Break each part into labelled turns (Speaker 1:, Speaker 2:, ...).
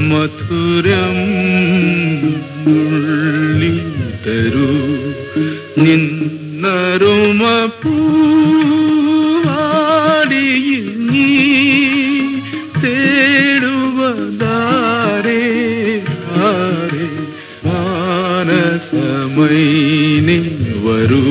Speaker 1: മധുരം നുള്ളി തരൂ നിന്നരുമ പൂവാടിയിൽ നീ തേടുവതാരേ ആരേ മാനസമൈനി വരൂ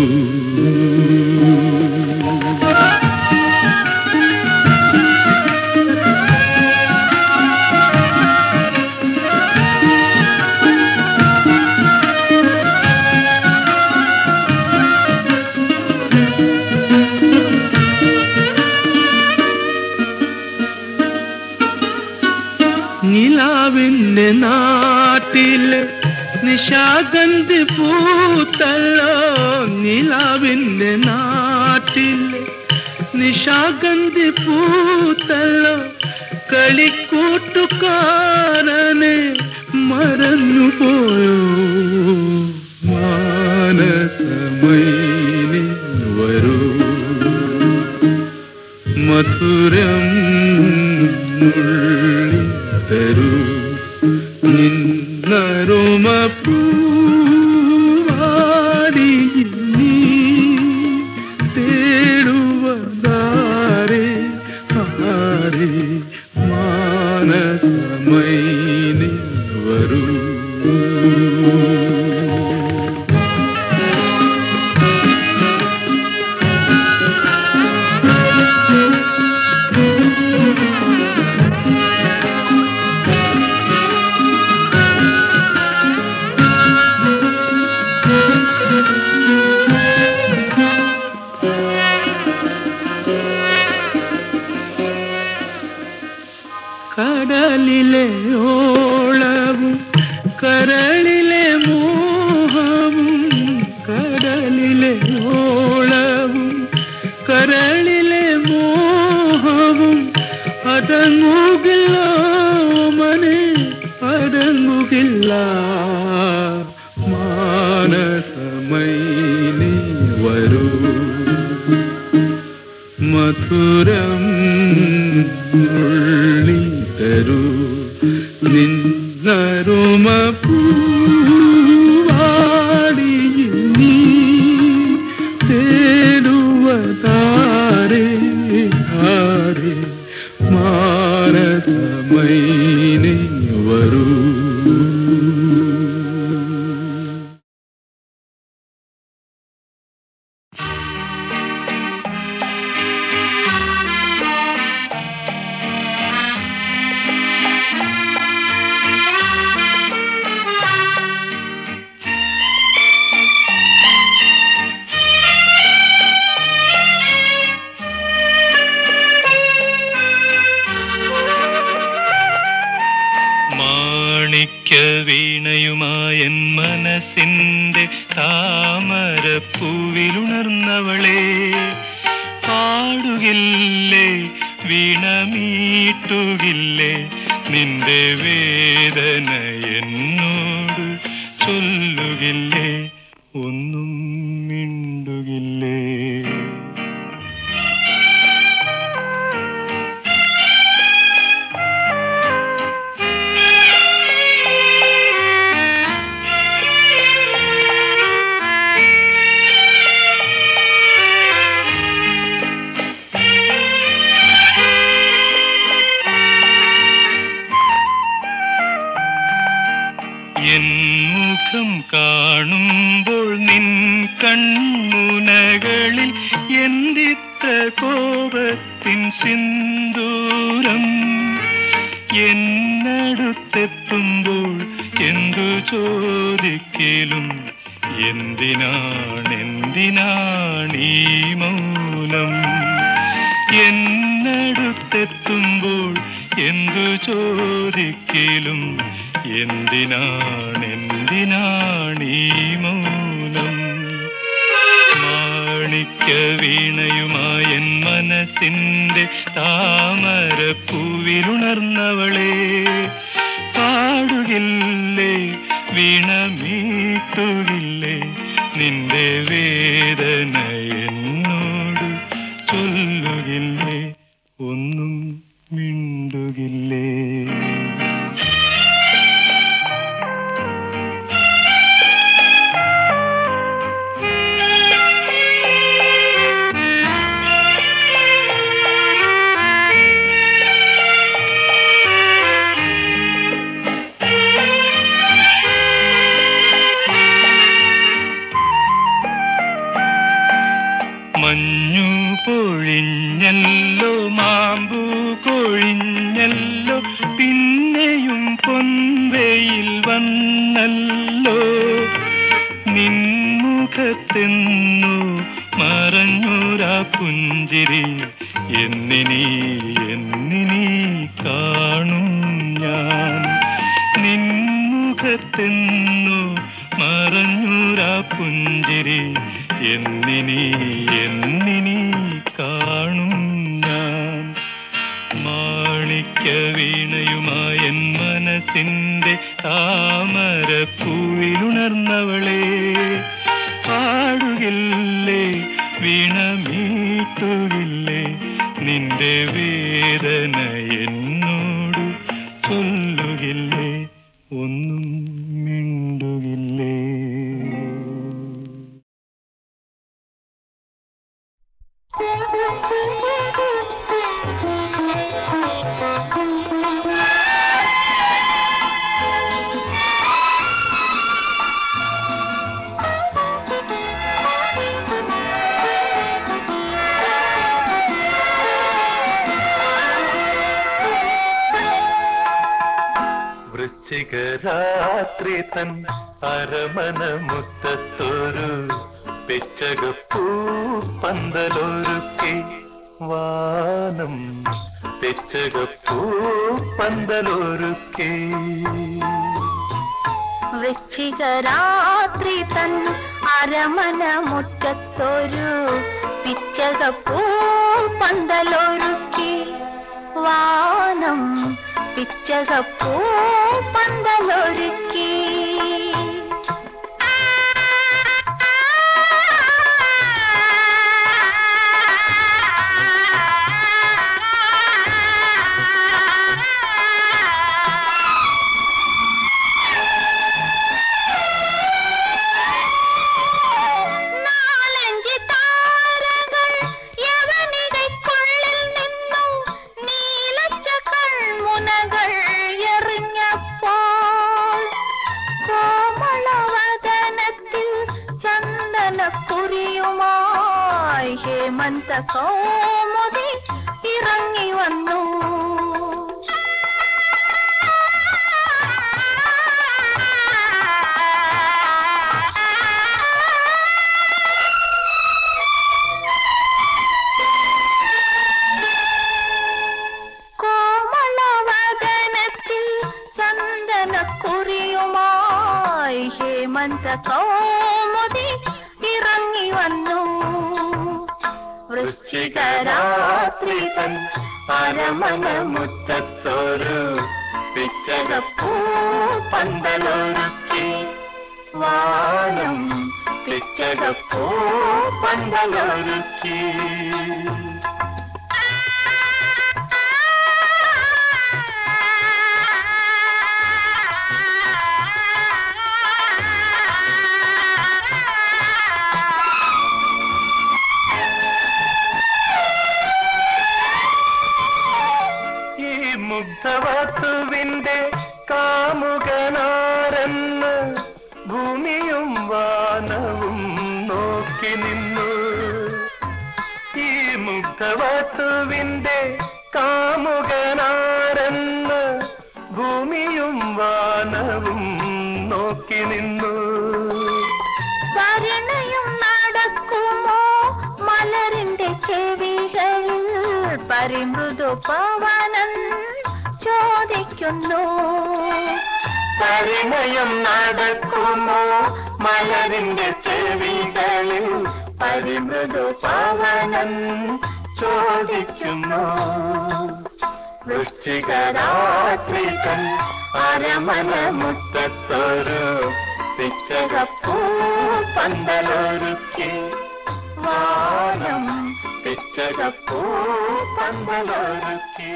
Speaker 1: നിലാവിന്റെ നാട്ടിലെ നിശാഗന്ധി പൂത്തല്ലോ നിലാവിന്റെ നാട്ടിലെ നിശാഗന്ധി പൂത്തല്ലോ കളിക്കൂട്ടുകാരനെ മറന്നുപോയോ മാനസമൈനി വരൂ മധുരം നുള്ളി തരൂ നിന്നരുമ പൂവാടിയിൽ നീ തേടുവതാരേ ആരേ മാനസമൈനി വരൂ കടലിലെ ഓളവും കരളിലെ മോഹവും കടലിലെ ഓളവും കരളിലെ മോഹവും അടങ്ങുകില്ല മനെ അടങ്ങുകില്ല മാനസമൈനി വരൂ മധുരം ഉള്ളി തരൂ നിന്നരുമ പൂവാടിയിൽ നീ തേടുവതാരേ ആരേ മാനസമൈനി വരൂ
Speaker 2: മാണിക്യ വീണയുമായൻ മനസ്സിന്റെ താമരപ്പൂവിലുണർന്നവളെ പാടുകില്ലേ വീണമീട്ടുകില്ലേ നിന്റെ വേദന എന്നോട് ചൊല്ലുകില്ലേ ഒന്നും മിണ്ടുകില്ലേ എൻ മുഖം കാണുമ്പോൾ നിൻ കൺമുനകളിൽ എന്തിത്ര കോപത്തിൻ സിന്ദൂരം എന്നടുത്തെത്തുമ്പോൾ എന്തു ചോദിക്കലും എന്തിനാണെന്തിനാണീ മൗനം എന്നടുത്തെത്തുമ്പോൾ എന്തു ചോദിക്കലും എന്തിനാണെന്തിനാണീ മൗനം മാണിക്യ വീണയുമായൻ മനസ്സിന്റെ താമരപ്പൂവിലുണർന്നവളെ പാടുകില്ലേ വീണമീട്ടുകില്ലേ നിന്റെ വേദന എന്നോട് ചൊല്ലുകില്ലേ ഒന്നും മിണ്ടുകില്ലേ പിന്നെയും പൊൻവെയിൽ വന്നല്ലോ നിൻമുഖത്തെന്നു മറഞ്ഞൂരാ പുഞ്ചിരി എന്നിനി എന്നിനി കാണും ഞാൻ നിൻമുഖത്തെന്നു മറഞ്ഞൂരാ പുഞ്ചിരി എന്നിനി എന്നിനി കാണും ഞാൻ മാണിക്യ വീണയുമായൻ മനസ്സിന്റെ താമരപ്പൂവിലുണർന്നവളെ പാടുകില്ലേ വീണ മീട്ടുകില്ലേ നിന്റെ വേദന എന്നോട് ചൊല്ലുകില്ലേ ഒന്നും മിണ്ടുകില്ലേ
Speaker 1: വൃശ്ചികരാത്രി തൻ അരമന മുറ്റത്തൊരു പെച്ചകപ്പൂ പന്തലൊരുക്കി വാനം പെച്ചകപ്പൂ പന്തലൊരുക്കി
Speaker 3: വൃശ്ചികരാത്രി തൻ അരമന മുറ്റത്തൊരു പിച്ചകപ്പൂ പന്തലൊരുക്കി വാനം പിച്ചകപ്പൂ പന്തലൊരുക്കി നാലഞ്ച് താരകൾ യവനികയ്ക്കുള്ളിൽ നിന്നു നീലച്ച കൺമുനകൾ എറിഞ്ഞപ്പോൾ കോമളവദനത്തിൽ ചന്ദനക്കുറിയുമായി ഹേമന്ത കൗമുദി ഇറങ്ങി വന്നു കോമളവദനത്തിൽ ചന്ദനക്കുറിയുമായി ഹേമന്ത കൗമുദി ഇറങ്ങി വന്നു വൃശ്ചികരാത്രി തൻ
Speaker 1: അരമന മുറ്റത്തൊരു പിച്ചകപ്പൂ പന്തലൊരുക്കി വാനം പിച്ചകപ്പൂ പന്തലൊരുക്കി ഈ മുഗ്ധവത്തുവിന്റെ കാമുകനാരെന്ന് ഭൂമിയും വാനവും നോക്കി നിന്നു ഈ മുഗ്ധവത്തുവിന്റെ കാമുകനാരെന്ന് ഭൂമിയും വാനവും നോക്കി നിന്നു
Speaker 3: പരിണയം നടക്കുമോ മലരിന്റെ ചെവികളിൽ പരിമൃദു പവനൻ ചോദിക്കുന്നു
Speaker 1: പരിണയം നടക്കുമോ മലരിന്റെ ചെവികളിൽ പരിമൃദു പവനൻ ചോദിക്കുന്നു വൃശ്ചികരാത്രി തൻ അരമന മുറ്റത്തൊരു പിച്ചകപ്പൂ പന്തലൊരുക്കി വാനം പിച്ചകപ്പൂ പന്തലൊരുക്കി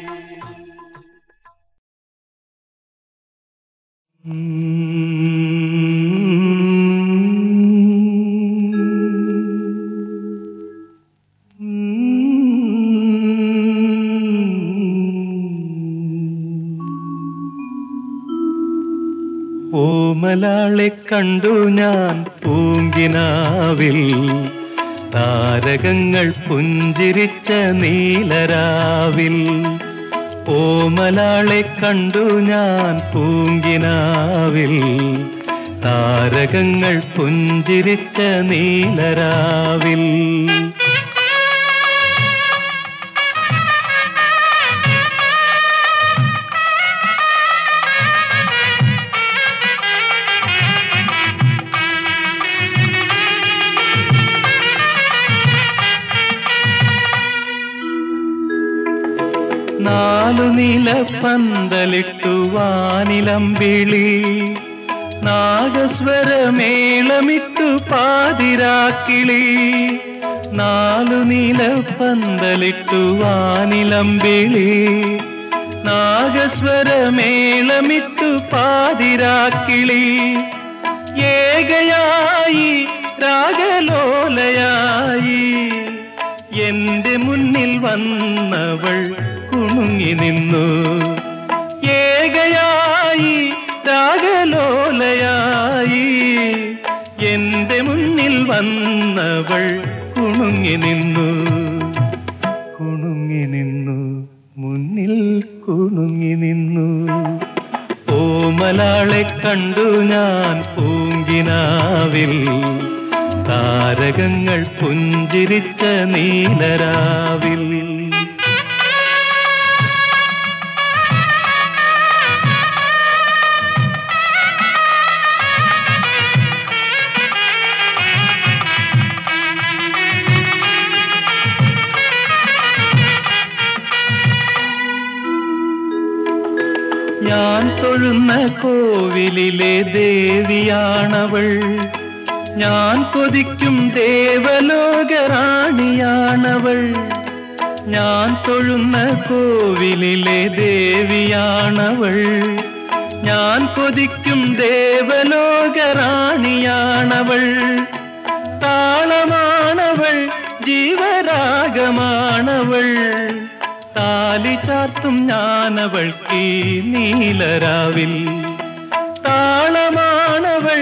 Speaker 1: ഓമലാളെ കണ്ടു ഞാൻ പൂങ്കിനാവിൽ താരകങ്ങൾ പുഞ്ചിരിച്ച നീലരാവിൽ ഓമലാളെ കണ്ടു ഞാൻ പൂങ്കിനാവിൽ താരകങ്ങൾ പുഞ്ചിരിച്ച നീലരാവിൽ നാലു നില പന്തലിട്ടു വാനിലമ്പിളി നാഗസ്വരമേളമിട്ടു പാതിരാക്കിളി നാലു നില പന്തലിട്ടു വാനിലമ്പിളി നാഗസ്വരമേളമിട്ടു പാതിരാക്കിളി ഏകയായി രാഗലോലയായി എന്റെ മുന്നിൽ വന്നവൾ കുണുങ്ങി നിന്നു ഏകയായി രാഗലോലയായി എന്റെ മുന്നിൽ വന്നവൾ കുണുങ്ങി നിന്നു കുണുങ്ങി നിന്നു മുന്നിൽ കുണുങ്ങി നിന്നു ഓമലാളെ കണ്ടു ഞാൻ പൂങ്കിനാവിൽ താരകങ്ങൾ പുഞ്ചിരിച്ച നീലരാവിൽ ഞാൻ തൊഴുന്ന കോവിലിലെ ദേവിയാണവൾ ഞാൻ കൊതിക്കും ദേവലോകറാണിയാണവൾ ഞാൻ തൊഴുന്ന കോവിലിലെ ദേവിയാണവൾ ഞാൻ കൊതിക്കും ദേവലോകറാണിയാണവൾ താളമാണവൾ ജീവരാഗമാണവൾ താലി ചാർത്തും ഞാനവൾക്ക് നീലരാവിൽ താളമാണവൾ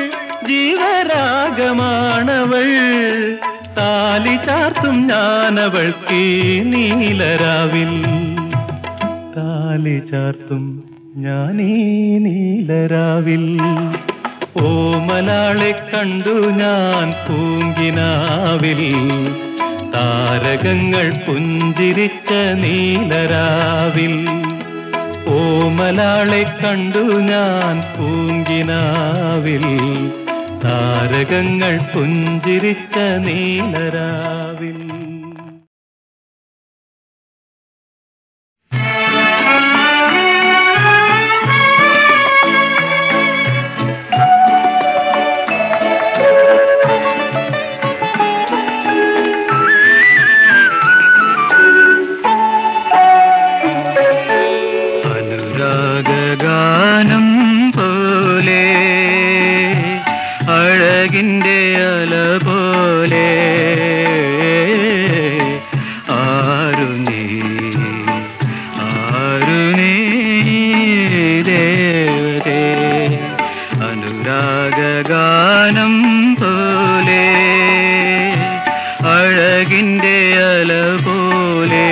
Speaker 1: ജീവരാഗമാണവൾ താലി ചാർത്തും ഞാനവൾക്ക് നീലരാവിൽ താലി ചാർത്തും ഞാനീ നീലരാവിൽ ഓമലാളെ കണ്ടു ഞാൻ പൂങ്കിനാവിൽ താരകങ്ങൾ പുഞ്ചിരിച്ച നീലരാവിൽ ഓമലാളെ കണ്ടു ഞാൻ പൂങ്കിനാവിൽ താരകങ്ങൾ പുഞ്ചിരിച്ച നീലരാവിൽ
Speaker 2: അനുരാഗാനം പോലെ അഴകിൻ്റെ അല പോലെ ആരു നീ ആരു നീ ദേവതേ അനുരാഗാനം പോലെ അഴകിൻ്റെ അല പോലെ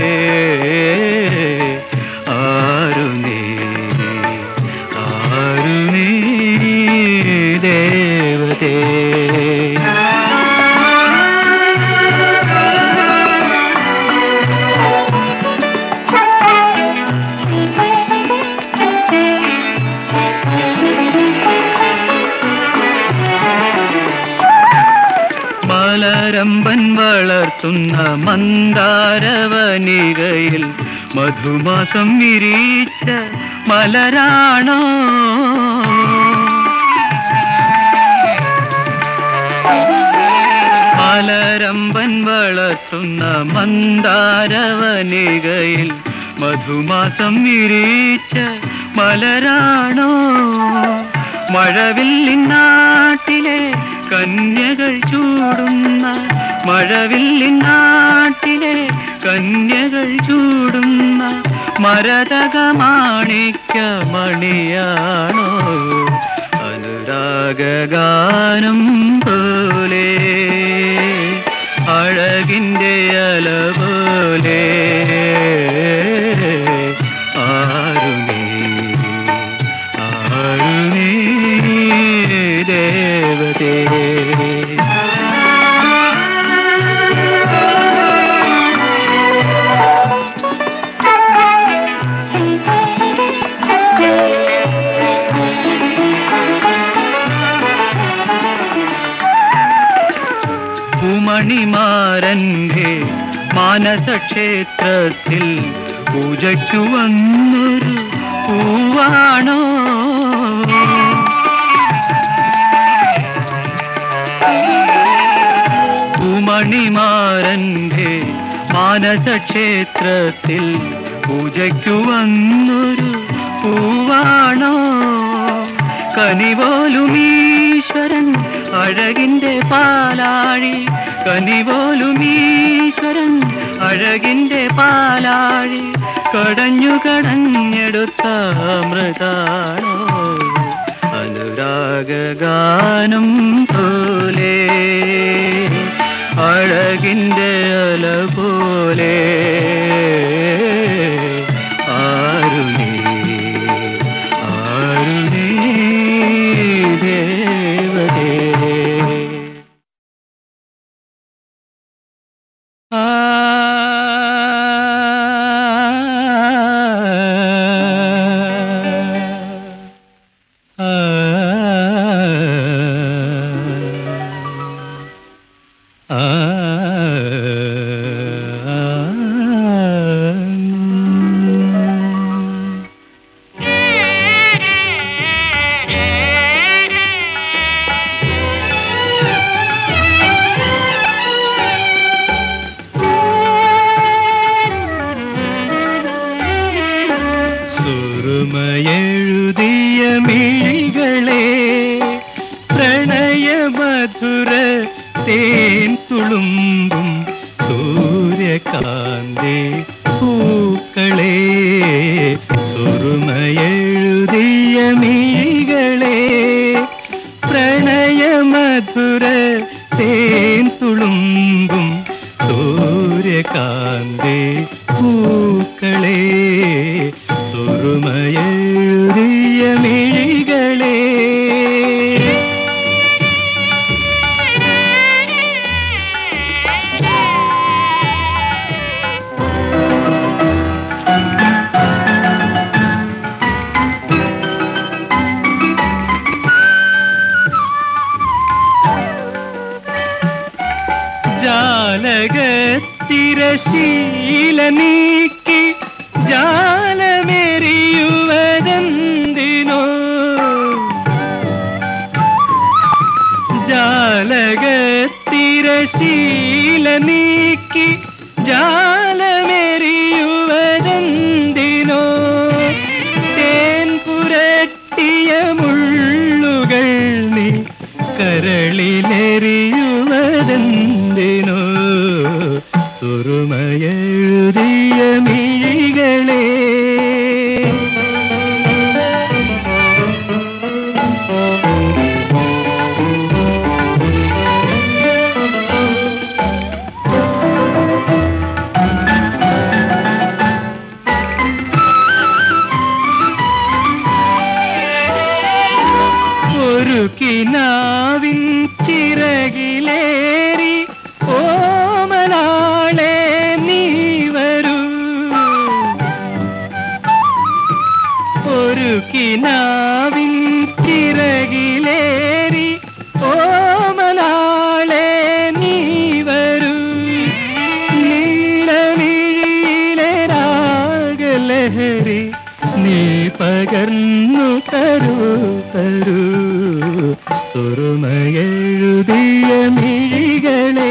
Speaker 2: ആരു നീ ആരു നീ ദേവതേ മലരമ്പൻ വളർത്തുന്ന മന്ദാരവനികയിൽ മധുമാസം വിരിച്ച മലരാണോ മലരമ്പൻ വളർത്തുന്ന മന്ദാരവനികയിൽ മധുമാസം വിരിച്ച മലരാണോ മഴവില്ലിൻ നാട്ടിലെ കന്യകൾ ചൂടുന്ന മഴവില്ലിൻ നാട്ടിലെ കന്യകൾ ചൂടുന്ന മരതകമാണിക്ക മണിയാണോ അനുരാഗാനം പോലെ അഴകിൻ്റെ അല പോലെ പൂമണിമാരന്റെ മാനസക്ഷേത്രത്തിൽ പൂജയ്ക്കു വന്നൊരു പൂവാണോ പൂമണിമാരന്റെ മാനസക്ഷേത്രത്തിൽ പൂജയ്ക്കു വന്നൊരു പൂവാണോ കനിപോലും ഈശ്വരൻ അഴകിന്റെ പാലാഴി കനിപോലും ഈശ്വരൻ അഴകിന്റെ പാലാഴി കടഞ്ഞു കടഞ്ഞെടുത്ത അമൃതാണോ അനുരാഗാനം പോലെ അഴകിന്റെ അല പോലെ ആരുണി ആരുണി ദേവതേ
Speaker 1: ആ ആ ആ സുറുമയെഴുതിയ മിഴികളെ പ്രണയമധുര തേൻ തുളുമ്പും സൂര്യകാന്തി പൂക്കളെ സുറുമയെഴുതിയ മിഴികളെ പ്രണയമധുര തേൻ തുളുമ്പും സൂര്യകാന്തി പൂക്കളെ സുറുമയെഴുതിയ മിഴികളെ ജാലകത്തിരശീല നീക്കി ജാലമെറിയുവതെന്തിനോ ജാലകത്തിരശീല നീക്കി ജാലമെറിയുവതെന്തിനോ തേൻ പുരട്ടിയ മുള്ളുകൾ നീ കരളിലെറിയുവതെന്തിനോ സുറുമയെഴുതിയ മിഴികളെ ഒരു കിനാവിൻ ചിറകിലേറി ഓമനാളെ നീ വരൂ ഒരു കിനാവിൻ ചിറകിലേറി ഓമനാളെ നീ വരൂ നീലമിഴിയിലെ രാഗലഹരി നീ പകർന്നു തരൂ തരൂ സുറുമയെഴുതിയ മിഴികളെ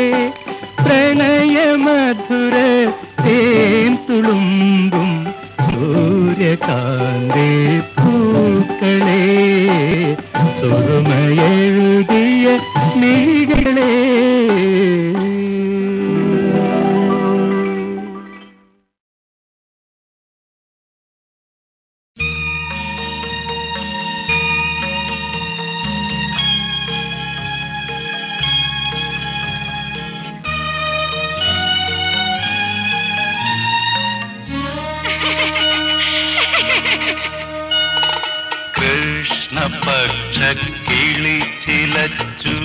Speaker 1: പ്രണയമധുര തേൻ തുളുമ്പും സൂര്യകാന്തി പൂക്കളെ സുറുമയെഴുതിയ മിഴികളെ
Speaker 4: കൃഷ്ണപക്ഷ കിളി ചിലച്ചു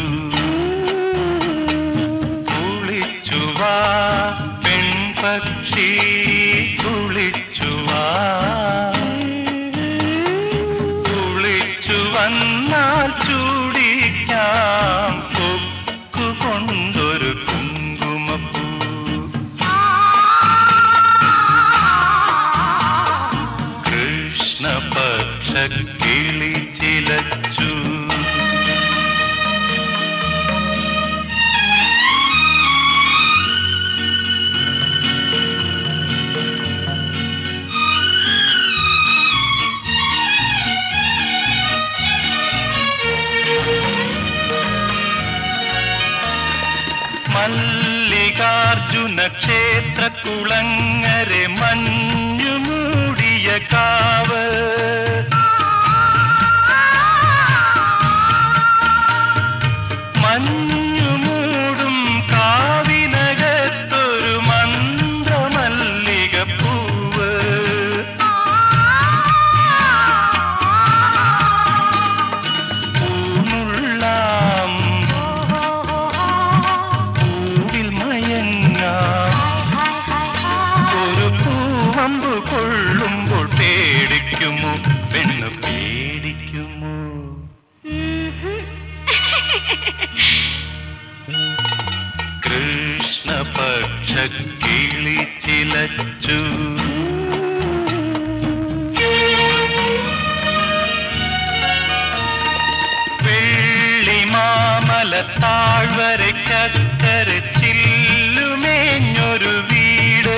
Speaker 4: കുളിച്ചുവാ പെൺപക്ഷി കുളിച്ചുവാ കുളിച്ചു വന്നാൽ ചൂടിക്കാം കൊക്കു കൊണ്ടൊരു കൃഷ്ണപക്ഷ കിളി ചിലച്ചു മല്ലികാർജുന ക്ഷേത്ര കുളങ്ങരെ മഞ്ഞു മൂടിയ കാവ് മഞ്ഞു മൂടും കാവിനകത്തൊരു മന്ത്രമല്ലിക പൂവ് പൂമുള്ളാം പൂവിൽ മയങ്ങാം ഒരു പൂവമ്പ് കൊള്ളുമ്പോൾ പേടിക്കുമോ പെണ്ണ് പേടിക്കുമോ കൃഷ്ണപക്ഷ കിളി ചിലച്ചു വെള്ളിമാമല താഴ്വരയ്ക്കക്കര ചില്ലുമേഞ്ഞൊരു വീട്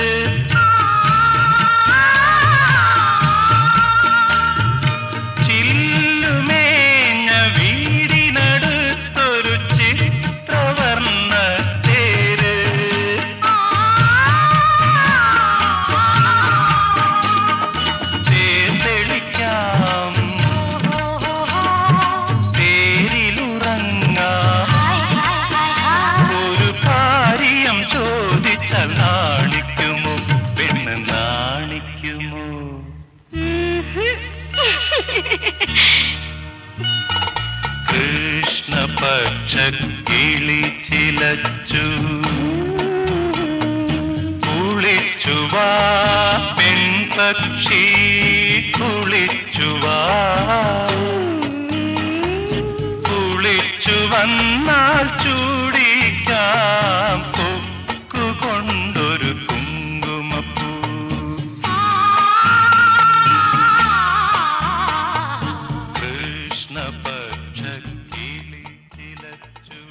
Speaker 4: ചില്ലുമേഞ്ഞ വീടിനടുത്തൊരു ചിത്രവർണ്ണ തേര് തേർത്തെളിക്കാം തേരിലുറങ്ങാം ഒരു കാര്യം ചോദിച്ചാൽ നാണിക്കുമോ പെണ്ണ് നാണിക്കുമോ കൃഷ്ണപക്ഷ കിളി ചിലച്ചു കുളിച്ചുവാ പെൺപക്ഷി കുളിച്ചുവാ കുളിച്ചു വന്നാൽ ചൂടിക്കാം കൊക്കു കൊണ്ടൊരു കുങ്കുമപ്പൂ കൃഷ്ണപക്ഷ കിളി ചിലച്ചു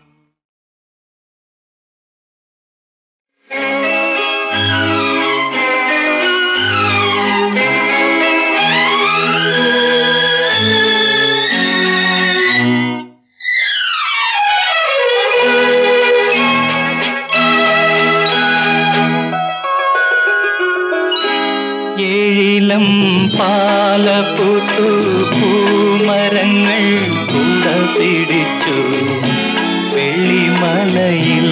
Speaker 2: ഏഴിലം പാലപുത്തു പൂമരങ്ങൾ കുട പിടിച്ചു വെള്ളിമലയിൽ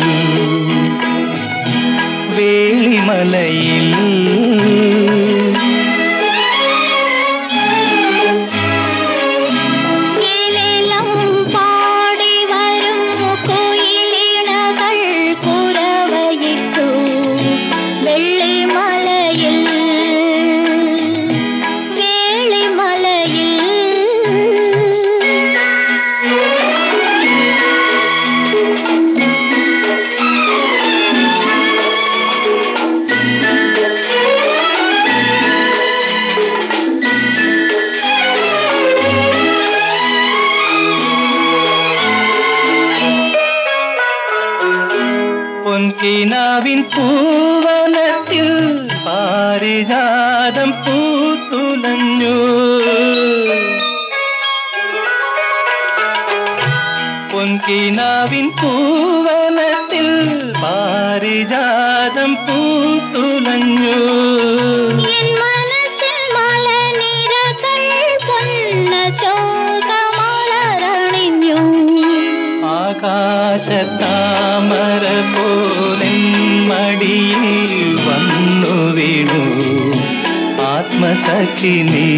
Speaker 2: വേളിമലയിൽ
Speaker 3: ഇലലം പാടി വരും കുയിലിണകൾ കുരവയിട്ടു വെള്ളിമലയിൽ
Speaker 2: പൊൻകിനാവിൻ പൂവനത്തിൽ പാരിജാതം പൂത്തുലഞ്ഞു പൊൻകിനാവിൻ പൂവനത്തിൽ പാരിജാതം പൂത്തുലഞ്ഞു
Speaker 3: എൻ മനസ്സിൽ മലനിരകൾ പൊന്ന ശോകമലരണിഞ്ഞു
Speaker 2: ആകാശത്താമര പോലിൻ മടിയിൽ വന്നു വീണു ആത്മസഖിനി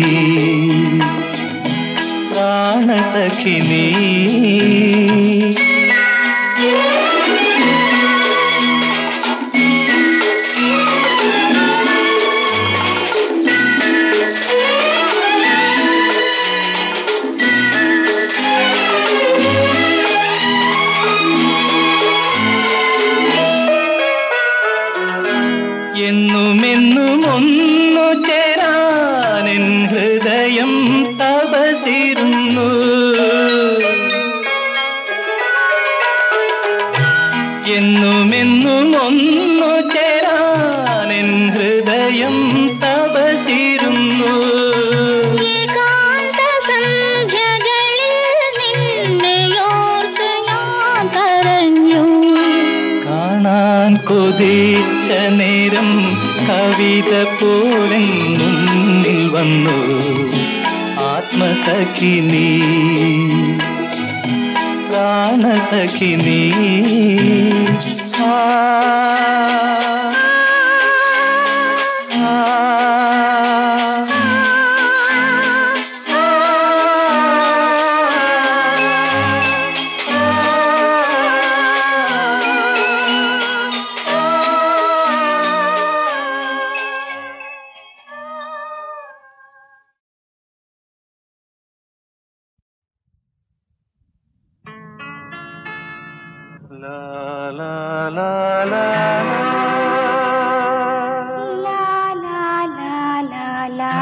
Speaker 2: പ്രാണസഖിനി എന്നുമെന്നും ഒന്നു ചേരാൻ എൻ കൊതിച്ച നേരം കവിത പോലെ മുന്നിൽ വന്നു ആത്മസഖി നീ പ്രാണസഖി നീ ആ
Speaker 4: La la la la
Speaker 3: ലാ ലാ ലാ ലാ ലാ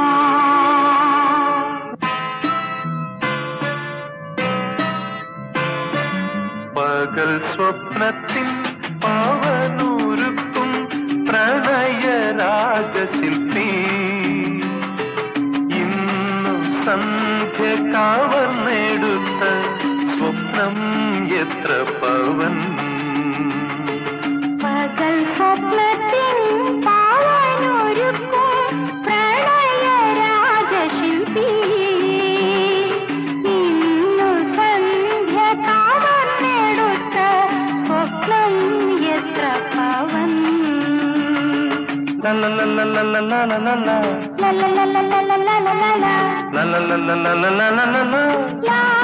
Speaker 4: പകൽ സ്വപ്നത്തിൻ പാവനൂരുക്കും പ്രണയരാഗശില്പി ഇന്നും സന്ധ്യ കാവർന്നെടുത്ത സ്വപ്നം എത്ര പവൻ
Speaker 3: പകൽ സ്വപ്നത്തിൻ പാവനൊരുക്കും പ്രണയരാഗശില്പി ഇന്നു സന്ധ്യ കാവർന്നെടുത്ത സ്വപ്നം എത്ര പവൻ
Speaker 4: ലലലലലലലലല.
Speaker 3: ലലലലലലലലല.
Speaker 4: ലലലലലലലലല.
Speaker 3: ലാ